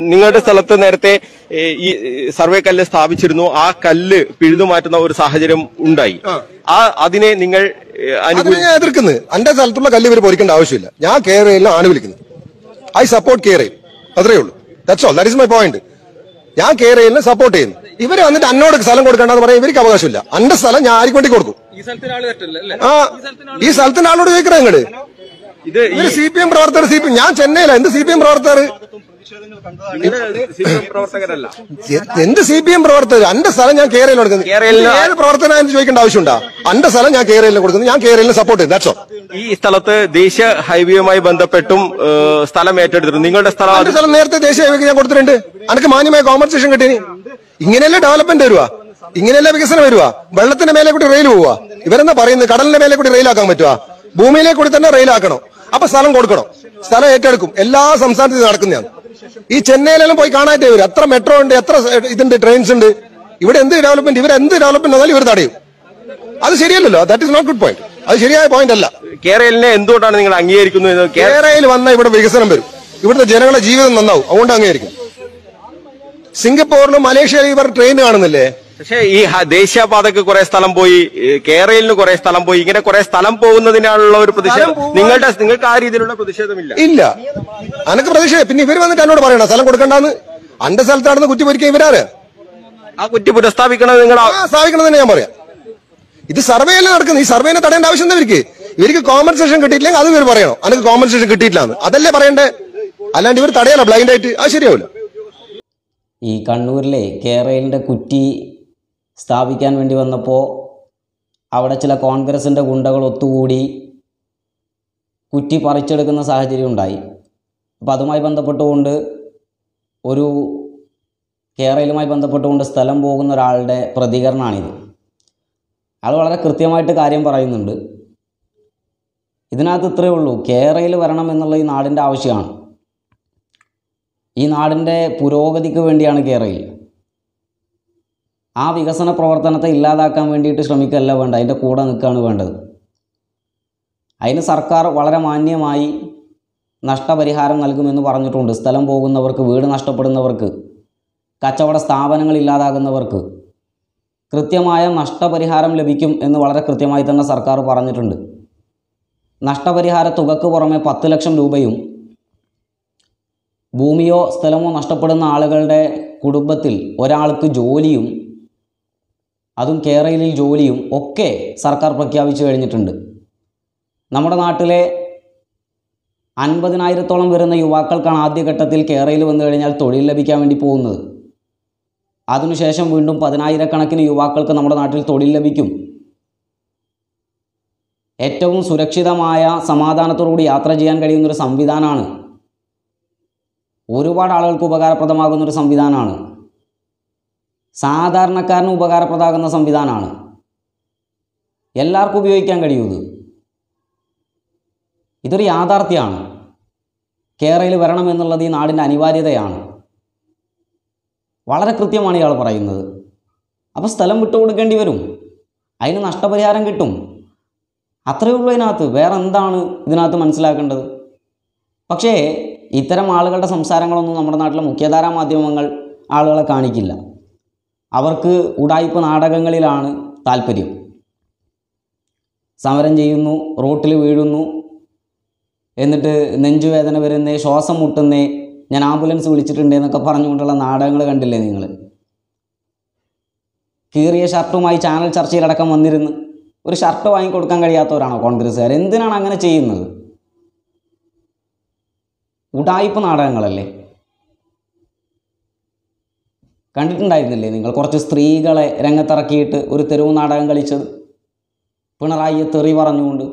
നിങ്ങളുടെ സ്ഥലത്ത് നേരത്തെ ഏ, ഈ ഏ, സർവേ കല്ല് സ്ഥാപിച്ചിരുന്നു ആ കല്ല് പിഴുതു മാറ്റുന്ന ഒരു സാഹചര്യം ഉണ്ടായി ആ അതിനെ നിങ്ങൾ ഏ, അനുകൂലി അതിനെ ഞാൻ എതിർക്കുന്നത് എന്റെ സ്ഥലത്തുള്ള കല്ല് ഇവർ പൊരിക്കേണ്ട ആവശ്യമില്ല ഞാൻ കേരളയിലും ആണ് വിളിക്കുന്നത് ഐ സപ്പോർട്ട് കേരയിൽ അത്രേ ഉള്ളൂ that's all that is my point ഞാൻ കേരളിനെ സപ്പോർട്ട് ചെയ്യുന്നു ഇവര് വന്നിട്ട് എന്നോട് സ്ഥലം കൊടുക്കേണ്ടെന്ന് പറയാൻ ഇവർക്ക് അവകാശമില്ല എന്റെ സ്ഥലം ഞാൻ ആർക്ക് വേണ്ടി കൊടുക്കും ആ ഈ സ്ഥലത്തിന്റെ ആളോട് ചോദിക്കണേ നിങ്ങള് ഇത് ഈ ഇവര് സി പി എം പ്രവർത്തകർ സി പി എം ഞാൻ ചെന്നൈയില എന്ത് സി പി എം പ്രവർത്തകർ CPM പ്രവർത്തകരല്ല എന്ത് സി പി എം പ്രവർത്തകർ എന്റെ സ്ഥലം ഞാൻ കേരളയിൽ കൊടുക്കുന്നത് കേരളയില് ഏത് പ്രവർത്തനം ചോദിക്കേണ്ട ആവശ്യമുണ്ടോ എന്റെ സ്ഥലം ഞാൻ കേരളയിൽ കൊടുക്കുന്നത് ഞാൻ കേരളയിൽ സപ്പോർട്ട് ചെയ്യും ദാറ്റ്സ് ഓൾ ഈ സ്ഥലത്ത് ദേശീയ ഹൈവേയുമായി ബന്ധപ്പെട്ടും ഏ, സ്ഥലം ഏറ്റെടുത്തിരുന്നു നിങ്ങളുടെ സ്ഥലം അത് എന്റെ സ്ഥലം നേരത്തെ ദേശീയ ഹൈവേക്ക് ഞാൻ കൊടുത്തിട്ടുണ്ട് എനിക്ക് മാന്യമായ കോമ്പൻസേഷൻ കിട്ടി ഇങ്ങനെയല്ലേ ഡെവലപ്മെന്റ് വരുവാ ഇങ്ങനെയല്ലേ വികസനം വരുവാ വെള്ളത്തിന്റെ മേലെ കൂടി റെയിൽ പോവാ ഇവരെന്താ പറയുന്നത് കടലിന്റെ മേലെ കൂടി റെയിലാക്കാൻ പറ്റുവാ ഭൂമിയിലെ കൂടി തന്നെ റെയിലാക്കണം അപ്പൊ സ്ഥലം കൊടുക്കണം സ്ഥലം ഏറ്റെടുക്കും എല്ലാ സംസ്ഥാനത്തും നടക്കുന്നതാണ് ഈ ചെന്നൈയിലെല്ലാം പോയി കാണാനായിട്ട് വരും എത്ര മെട്രോ ഉണ്ട് എത്ര ഇതുണ്ട് ട്രെയിൻസ് ഉണ്ട് ഇവിടെ എന്ത് ഡെവലപ്മെന്റ് ഇവർ എന്ത് ഡെവലപ്മെന്റ് വന്നാലും ഇവർ തടയും അത് ശരിയല്ലല്ലോ that is not good point അത് ശരിയായ പോയിന്റ് അല്ല കേരളിനെ എന്തുകൊണ്ടാണ് നിങ്ങൾ അംഗീകരിക്കുന്നത് എന്ന് കേ- കേരളയിൽ വന്ന ഇവിടെ വികസനം വരും ഇവിടുത്തെ ജനങ്ങളുടെ ജീവിതം നന്നാവും അതുകൊണ്ട് അംഗീകരിക്കും സിംഗപ്പൂരിലും മലേഷ്യയിലും ഇവർ ട്രെയിൻ കാണുന്നില്ലേ പക്ഷേ ഈ ഹ- ദേശീയപാതക്ക് കുറെ സ്ഥലം പോയി ഏ, കേരളിന് കുറെ സ്ഥലം പോയി ഇങ്ങനെ കുറെ സ്ഥലം പോകുന്നതിനുള്ള ഒരു പ്രതിഷേധം നിങ്ങളുടെ നിങ്ങൾക്ക് ആ രീതിയിലുള്ള പ്രതിഷേധമില്ല ഇല്ല അനക്ക് പ്രതീക്ഷ പിന്നെ ഇവർ വന്നിട്ട് എന്നോട് പറയണം സ്ഥലം കൊടുക്കണ്ടെന്ന് അന്റെ സ്ഥലത്താണെന്ന് കുറ്റി പൊരിക്കാൻ ഇവരാര് ആ കുറ്റി പുനഃസ്ഥാപിക്കണത് നിങ്ങൾ ആ സ്ഥാപിക്കണം തന്നെ ഞാൻ പറയാം ഇത് സർവേ അല്ലേ നടക്കുന്നത് ഈ സർവേനെ തടയേണ്ട ആവശ്യം എന്താ ഇവർക്ക് ഇവർക്ക് കോമ്പൻസേഷൻ കിട്ടിയില്ലെങ്കിൽ അത് ഇവർ പറയണം അനക്ക് കോമ്പൻസേഷൻ കിട്ടിയിട്ടില്ലാന്ന് അതല്ലേ പറയണ്ടേ അല്ലാണ്ട് ഇവർ തടയല ബ്ലൈൻഡ് ആയിട്ട് അത് ശരിയാവില്ല ഈ കണ്ണൂരിലെ കേരളിൻ്റെ കുറ്റി സ്ഥാപിക്കാൻ വേണ്ടി വന്നപ്പോൾ അവിടെ ചില കോൺഗ്രസിൻ്റെ ഗുണ്ടകൾ ഒത്തുകൂടി കുറ്റി പറിച്ചെടുക്കുന്ന സാഹചര്യം ഉണ്ടായി അപ്പോൾ അതുമായി ബന്ധപ്പെട്ടുകൊണ്ട് ഒരു കേരളയിലുമായി ബന്ധപ്പെട്ടുകൊണ്ട് സ്ഥലം പോകുന്ന ഒരാളുടെ പ്രതികരണമാണിത് അയാൾ വളരെ കൃത്യമായിട്ട് കാര്യം പറയുന്നുണ്ട് ഇതിനകത്ത് ഇത്രയേ ഉള്ളൂ കേരളയിൽ വരണം എന്നുള്ള ഈ നാടിൻ്റെ ആവശ്യമാണ് ഈ നാടിൻ്റെ പുരോഗതിക്ക് വേണ്ടിയാണ് കേരളയിൽ ആ വികസന പ്രവർത്തനത്തെ ഇല്ലാതാക്കാൻ വേണ്ടിയിട്ട് ശ്രമിക്കുകയല്ല വേണ്ട അതിൻ്റെ കൂടെ നിൽക്കുകയാണ് വേണ്ടത് അതിന് സർക്കാർ വളരെ മാന്യമായി നഷ്ടപരിഹാരം നൽകുമെന്ന് പറഞ്ഞിട്ടുണ്ട് സ്ഥലം പോകുന്നവർക്ക് വീട് നഷ്ടപ്പെടുന്നവർക്ക് കച്ചവട സ്ഥാപനങ്ങൾ ഇല്ലാതാകുന്നവർക്ക് കൃത്യമായ നഷ്ടപരിഹാരം ലഭിക്കും എന്ന് വളരെ കൃത്യമായി തന്നെ സർക്കാർ പറഞ്ഞിട്ടുണ്ട് നഷ്ടപരിഹാര തുകക്ക് പുറമെ പത്ത് ലക്ഷം രൂപയും ഭൂമിയോ സ്ഥലമോ നഷ്ടപ്പെടുന്ന ആളുകളുടെ കുടുംബത്തിൽ ഒരാൾക്ക് ജോലിയും അതും കേരളയിൽ ജോലിയും ഒക്കെ സർക്കാർ പ്രഖ്യാപിച്ചു കഴിഞ്ഞിട്ടുണ്ട് നമ്മുടെ നാട്ടിലെ അൻപതിനായിരത്തോളം വരുന്ന യുവാക്കൾക്കാണ് ആദ്യഘട്ടത്തിൽ കേരളയിൽ വന്നു കഴിഞ്ഞാൽ തൊഴിൽ ലഭിക്കാൻ വേണ്ടി പോകുന്നത് അതിനുശേഷം വീണ്ടും പതിനായിരക്കണക്കിന് യുവാക്കൾക്ക് നമ്മുടെ നാട്ടിൽ തൊഴിൽ ലഭിക്കും ഏറ്റവും സുരക്ഷിതമായ സമാധാനത്തോടുകൂടി യാത്ര ചെയ്യാൻ കഴിയുന്ന ഒരു സംവിധാനമാണ് ഒരുപാട് ആളുകൾക്ക് ഉപകാരപ്രദമാകുന്ന ഒരു സംവിധാനമാണ് സാധാരണക്കാരന് ഉപകാരപ്രദമാകുന്ന സംവിധാനമാണ് എല്ലാവർക്കും ഉപയോഗിക്കാൻ കഴിയൂ ഇത് ഇതൊരു യാഥാർത്ഥ്യമാണ് കേരളയിൽ വരണം എന്നുള്ളത് ഈ നാടിൻ്റെ അനിവാര്യതയാണ് വളരെ കൃത്യമാണ് ഇയാൾ പറയുന്നത് അപ്പോൾ സ്ഥലം വിട്ടുകൊടുക്കേണ്ടി വരും അതിന് നഷ്ടപരിഹാരം കിട്ടും അത്രയേ ഉള്ളൂ ഇതിനകത്ത് വേറെ എന്താണ് ഇതിനകത്ത് മനസ്സിലാക്കേണ്ടത് പക്ഷേ ഇത്തരം ആളുകളുടെ സംസാരങ്ങളൊന്നും നമ്മുടെ നാട്ടിലെ മുഖ്യധാരാ മാധ്യമങ്ങൾ ആളുകളെ കാണിക്കില്ല അവർക്ക് ഉടായ്പ നാടകങ്ങളിലാണ് താല്പര്യം സമരം ചെയ്യുന്നു റോട്ടിൽ വീഴുന്നു എന്നിട്ട് നെഞ്ചുവേദന വരുന്നേ ശ്വാസം മുട്ടുന്നേ ഞാൻ ആംബുലൻസ് വിളിച്ചിട്ടുണ്ട് എന്നൊക്കെ പറഞ്ഞുകൊണ്ടുള്ള നാടകങ്ങൾ കണ്ടില്ലേ നിങ്ങൾ കീറിയ ഷർട്ടുമായി ചാനൽ ചർച്ചയിലടക്കം വന്നിരുന്ന് ഒരു ഷർട്ട് വാങ്ങിക്കൊടുക്കാൻ കഴിയാത്തവരാണോ കോൺഗ്രസ്സുകാർ എന്തിനാണ് അങ്ങനെ ചെയ്യുന്നത് ഉടായ്പ നാടകങ്ങളല്ലേ കണ്ടിട്ടുണ്ടായിരുന്നില്ലേ നിങ്ങൾ കുറച്ച് സ്ത്രീകളെ രംഗത്തിറക്കിയിട്ട് ഒരു തെരുവ് നാടകം കളിച്ചത് പിണറായിയെ തെറി പറഞ്ഞുകൊണ്ട്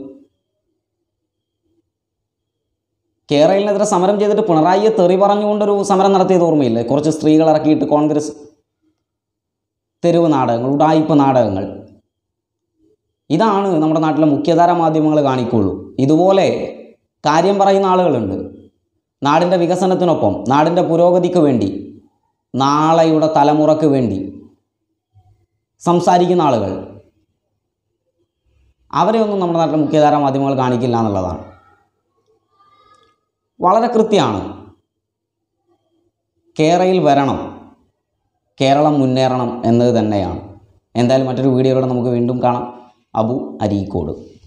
കേരളത്തിനെതിരെ സമരം ചെയ്തിട്ട് പിണറായിയെ തെറി പറഞ്ഞുകൊണ്ടൊരു സമരം നടത്തിയത് ഓർമ്മയില്ലേ കുറച്ച് സ്ത്രീകൾ ഇറക്കിയിട്ട് കോൺഗ്രസ് തെരുവ് നാടകങ്ങൾ ഉടായ്പ നാടകങ്ങൾ ഇതാണ് നമ്മുടെ നാട്ടിലെ മുഖ്യധാര മാധ്യമങ്ങൾ കാണിക്കുള്ളൂ ഇതുപോലെ കാര്യം പറയുന്ന ആളുകളുണ്ട് നാടിൻ്റെ വികസനത്തിനൊപ്പം നാടിൻ്റെ പുരോഗതിക്ക് വേണ്ടി നാളെയുടെ തലമുറക്ക് വേണ്ടി സംസാരിക്കുന്ന ആളുകൾ അവരെയൊന്നും നമ്മുടെ നാട്ടിലെ മുഖ്യധാര മാധ്യമങ്ങൾ കാണിക്കില്ല എന്നുള്ളതാണ് വളരെ കൃത്യമാണ് കേരയിൽ വരണം കേരളം മുന്നേറണം എന്നത് തന്നെയാണ് എന്തായാലും മറ്റൊരു വീഡിയോയിലൂടെ നമുക്ക് വീണ്ടും കാണാം അബു അരീക്കോട്